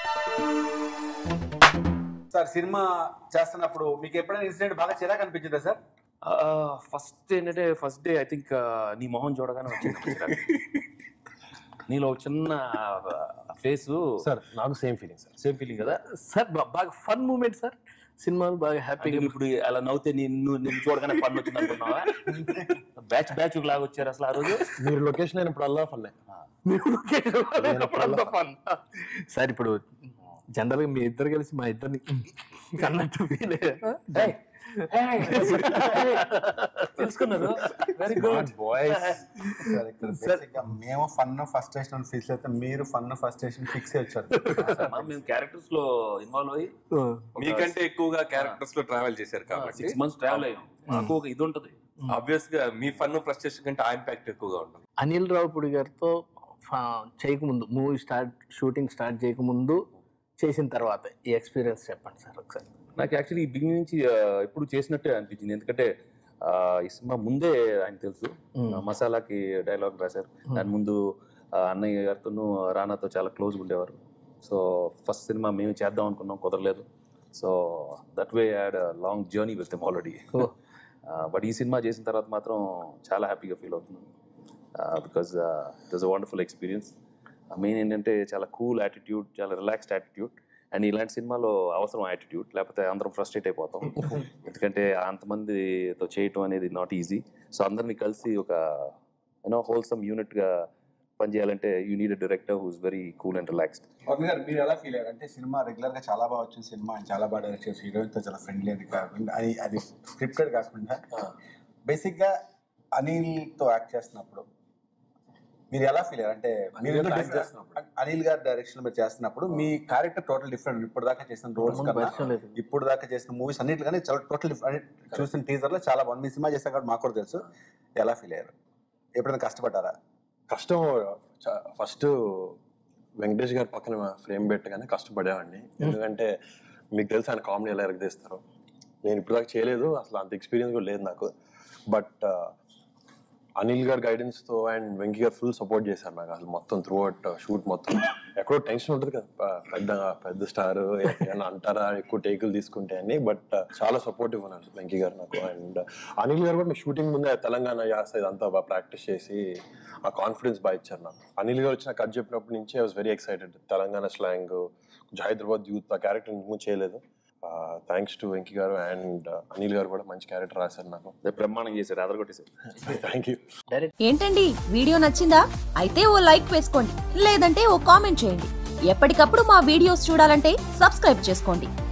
Sir cinema చేస్తున్నప్పుడు మీకు ఎప్పుడైనా ఇన్సిడెంట్ బాగా చిరాకు అనిపించిందా సార్ ఫస్ట్ ఏంటంటే ఫస్ట్ డే ఐ థింక్ నీ మొహం చూడగానే వచ్చింది నీలో ఒక చిన్న ఫేస్ సార్ నాకు same feeling sir same feeling కదా సార్ బా- బాగా ఫన్ మూమెంట్ సార్ సినిమాలు బాగా అంటే హ్యాపీగా ఇప్పుడు అలా నవ్వుతే నిన్ను నిన్ను చూడగానే ఫన్ వచ్చింది అనుకున్నావా బ్యాచ్ బ్యాచ్ లాగా వచ్చారు అసలు ఆ రోజు మీరు లొకేషన్ అయినప్పుడల్లా ఫన్ ఫన్ సార్ ఇప్పుడు జనరల్ గా మీ ఇద్దరు కలిసి మా ఇద్దరిని అన్నట్టు ఫీల్ తెలుసుకున్నారు వెరీ గుడ్ బాయ్స్ సార్ ఇక్కడ బేసిక్గా మేము ఫన్ ఫస్ట్ స్టేషన్ ఫిక్స్ అయితే మీరు ఫన్ ఫస్ట్ స్టేషన్ ఫిక్స్ వచ్చారు మేము క్యారెక్టర్స్ లో ఇన్వాల్వ్ అయ్యి మీకంటే ఎక్కువగా క్యారెక్టర్స్ లో ట్రావెల్ చేశారు కాబట్టి సిక్స్ మంత్స్ ట్రావెల్ అయ్యాం మాకు ఒక ఇది ఉంటది ఆబ్వియస్ గా మీ ఫన్ ఫ్రస్ట్రేషన్ కంటే ఆ ఇంపాక్ట్ ఎక్కువగా ఉంటుంది అనిల్ రావుపూడి గారితో ఫా- చేయకముందు మూవీ స్టార్ట్ షూటింగ్ స్టార్ట్ చేయకముందు చేసిన తర్వాత ఈ ఎక్స్పీరియన్స్ చెప్పండి సార్ ఒకసారి నాకు యాక్చువల్లీ బిగినింగ్ నుంచి ఆ, ఎప్పుడు చేసినట్టే అనిపించింది ఎందుకంటే ఆ, ఈ సినిమా ముందే ఆయన తెలుసు ఆ, మసాలాకి డైలాగ్ రాశారు దాని ముందు ఆ, అన్నయ్య గారితోనూ రానాతో చాలా క్లోజ్గా ఉండేవారు సో ఫస్ట్ సినిమా మేము చేద్దాం అనుకున్నాం కుదరలేదు so that way had long journey with them already Oh. But ఈ సినిమా చేసిన తర్వాత మాత్రం చాలా హ్యాపీగా ఫీల్ అవుతున్నాను because it was a wonderful experience main ఏంటంటే చాలా కూల్ యాటిట్యూడ్ చాలా రిలాక్స్డ్ యాటిట్యూడ్ అండ్ ఇలాంటి సినిమాలో అవసరం యాటిట్యూడ్ లేకపోతే అందరం ఫ్రస్ట్రేట్ అయిపోతాం ఎందుకంటే అంతమందితో చేయటం అనేది నాట్ ఈజీ సో అందరినీ కలిసి ఒక యూనో హోల్సమ్ యూనిట్గా పనిచేయాలంటే you need a director who's very cool and relaxed Pavan garu మీరు ఎలా ఫీల్ అయ్యారు అంటే సినిమా రెగ్యులర్ గా చాలా బాగా వచ్చిన సినిమా ఆయన చాలా బాగా డైరెక్ట్ చేసి హీరోయిన్ తో చాలా ఫ్రెండ్లీ అది కాకుండా అది అది స్క్రిప్టెడ్ కాకుండా బేసిక్ గా అనిల్ తో యాక్ట్ చేస్తున్నప్పుడు మీరు ఎలా ఫీల్ అయ్యారు అంటే మీరు అనిల్తో different- act చేస్తున్నప్పుడు. అనిల్ గారి డైరెక్షన్ మీరు చేస్తున్నప్పుడు మీ క్యారెక్టర్ టోటల్ డిఫరెంట్ ఇప్పుడు దాకా చేసిన రోల్స్ ముందు పరిచయం లేదు. ఇప్పుడు దాకా చేసిన మూవీస్ అన్నిటి కానీ చాలా టోటల్ డిఫరెంట్ చూసిన టీజర్ లో చాలా బాగుంది మీ సినిమా చేస్తాం కాబట్టి మాకు కూడా తెలుసు ఎలా ఫీల్ అయ్యారు ఎప్పుడైనా కష్టపడ్డారా కష్టం ఫస్ట్ వెంకటేష్ గారి పక్కన ఫ్రేమ్ పెట్టగానే కష్టపడేవాడిని ఎందుకంటే మీకు తెలుసు ఆయన కామెడీ ఎలా ఎరగదీస్తారు నేను ఇప్పుడు దాకా చేయలేదు అసలు అంత ఎక్స్పీరియన్స్ కూడా లేదు నాకు బట్ అనిల్ గారి గైడెన్స్ తో అండ్ వెంకీ గారు ఫుల్ సపోర్ట్ చేశారు నాకు అసలు మొత్తం త్రూ అవుట్ షూట్ మొత్తం ఎక్కడో టెన్షన్ ఉంటుంది కదా ప- పెద్ద పెద్ద స్టార్ ఏమైనా అంటారా ఎక్కువ టేకులు తీసుకుంటే అని బట్ చాలా సపోర్టివ్ ఉన్నారు వెంకీ గారు నాకు అండ్ అనిల్ గారు కూడా మీ షూటింగ్ ముందే తెలంగాణ యాస ఇదంతా బాగా ప్రాక్టీస్ చేసి ఆ కాన్ఫిడెన్స్ బాగా ఇచ్చారు నాకు అనిల్ గారు వచ్చిన కట్ చెప్పినప్పటి నుంచి I was very excited Telangana slang Hyderabad youth ఆ క్యారెక్టర్ ముందు చేయలేదు థ్యాంక్స్ టు వెంకీ గారు అండ్ అనిల్ గారు కూడా మంచి క్యారెక్టర్ రాశారు నాకు బ్రహ్మాండం చేశారు అదరగొట్టేశారు థ్యాంక్ యూ ఏంటండి వీడియో నచ్చిందా అయితే ఓ లైక్ వేసుకోండి లేదంటే ఓ కామెంట్ చేయండి ఎప్పటికప్పుడు మా వీడియోస్ చూడాలంటే సబ్స్క్రైబ్ చేసుకోండి